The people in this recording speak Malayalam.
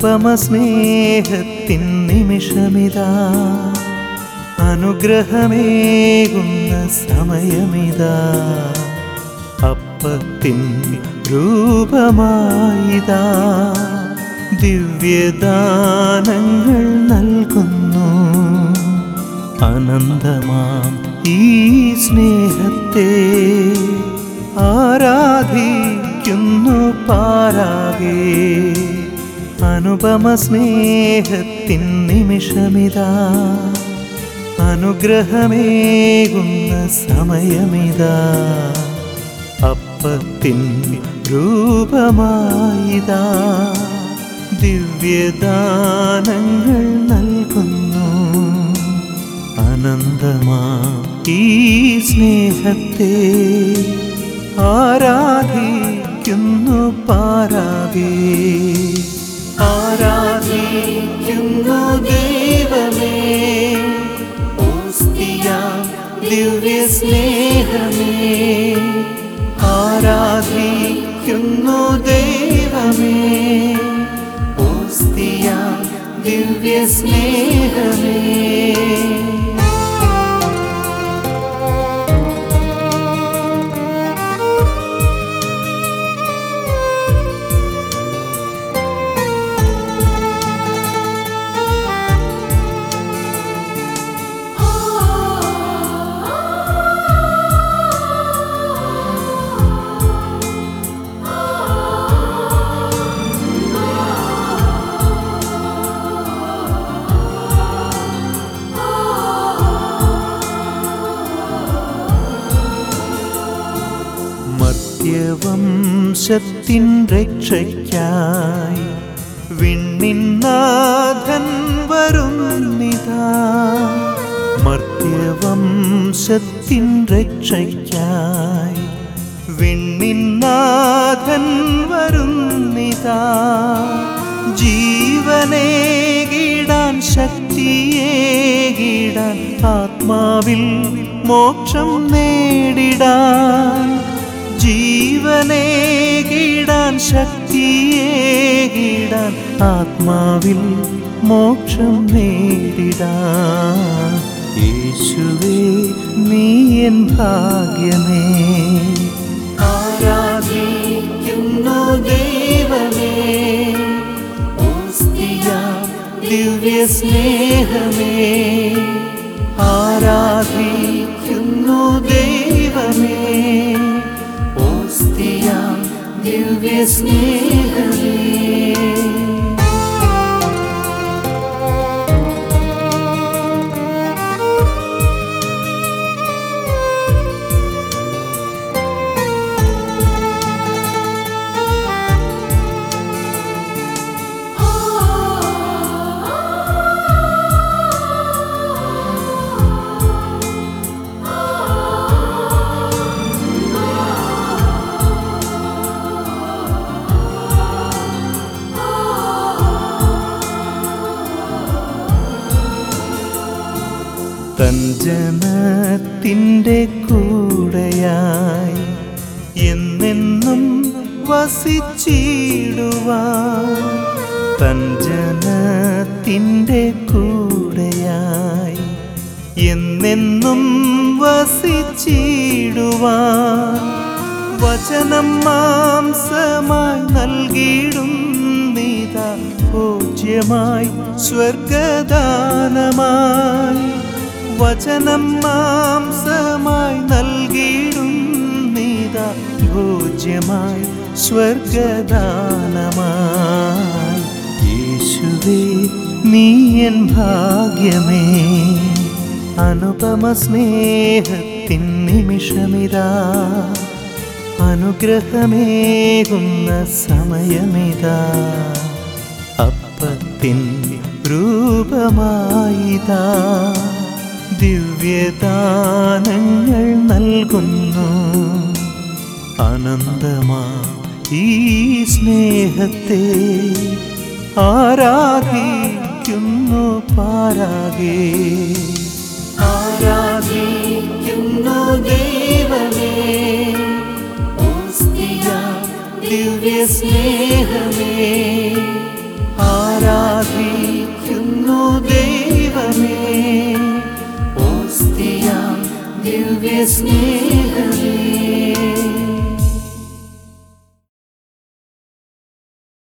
അനുപമ സ്നേഹത്തിൻ നിമിഷമിതാ അനുഗ്രഹമേകുന്ന സമയമിതാ അപ്പത്തിൻ രൂപമായിതാ ദിവ്യദാനങ്ങൾ നൽകുന്നു അനന്തമാം ഈ സ്നേഹത്തെ ആരാധിക്കുന്നു പാരാകെ അനുപമ സ്നേഹത്തിൻ നിമിഷമിതാ അനുഗ്രഹമേകുന്ന സമയമിതാ അപ്പത്തിൻ രൂപമായിതാ ദിവ്യദാനങ്ങൾ നൽകുന്നു അനന്തമാ ഈ സ്നേഹത്തെ ആരാധിക്കുന്നു പാരാകെ ആരാധിക്കുന്നു ദൈവമേ ഓസ്തിയാം ദിവ്യ സ്നേഹമേ ആരാധിക്കുന്നു ദൈവമേ ഓസ്തിയാം ദിവ്യ സ്നേഹമേ മർത്യവംശത്തിൻ രക്ഷയ്ക്കായി വിണ്ണിന്നാഥൻ വരുന്നിതാ മർത്യവംശത്തിൻ രക്ഷയ്ക്കായി വിണ്ണിന്നാഥൻ വരുന്നിതാ ജീവനേകിടാൻ ശക്തിയേകിടാൻ ആത്മാവിൽ മോക്ഷം നേടിടാൻ ജീവനേകിടാൻ ശക്തിയേകിടാൻ ആത്മാവിൽ മോക്ഷം നേടിടാൻ യേശുവേ നീ എൻ ഭാഗ്യമേ ആരാധിക്കുന്നു ദൈവമേ ഓസ്തിയാം ദിവ്യ സ്നേഹമേ ആരാധിക്കുന്നു ദൈവമേ ഓസ്തിയാം ദിവ്യ സ്നേഹമേ തൻ ജനത്തിൻ്റെ കൂടെയായി എന്നെന്നും വസിച്ചിടുവാൻ തൻ ജനത്തിൻ്റെ കൂടെയായി എന്നെന്നും വസിച്ചിടുവാൻ വചനം മാംസമായി നൽകിയിടും നീതാ പൂജ്യമായി സ്വർഗദാനമായി വചനം മാംസമായി നൽകിയിടും നീതാ ഭോജ്യമായി സ്വർഗദാനമായി യേശുവേ നീ എൻ ഭാഗ്യമേ അനുപമ സ്നേഹത്തിൻ നിമിഷമിതാ അനുഗ്രഹമേകുന്ന സമയമിതാ അപ്പത്തിൻ രൂപമായിതാ ദിവ്യദാനങ്ങൾ നൽകുന്നു അനന്തമാ ഈ സ്നേഹത്തെ ആരാധിക്കുന്നു പാരാകെ ആരാധിക്കുന്നു ദൈവമേ ഓസ്തിയാം ദിവ്യ സ്നേഹമേ ആരാ ദിവ്യ സ്നേഹമേ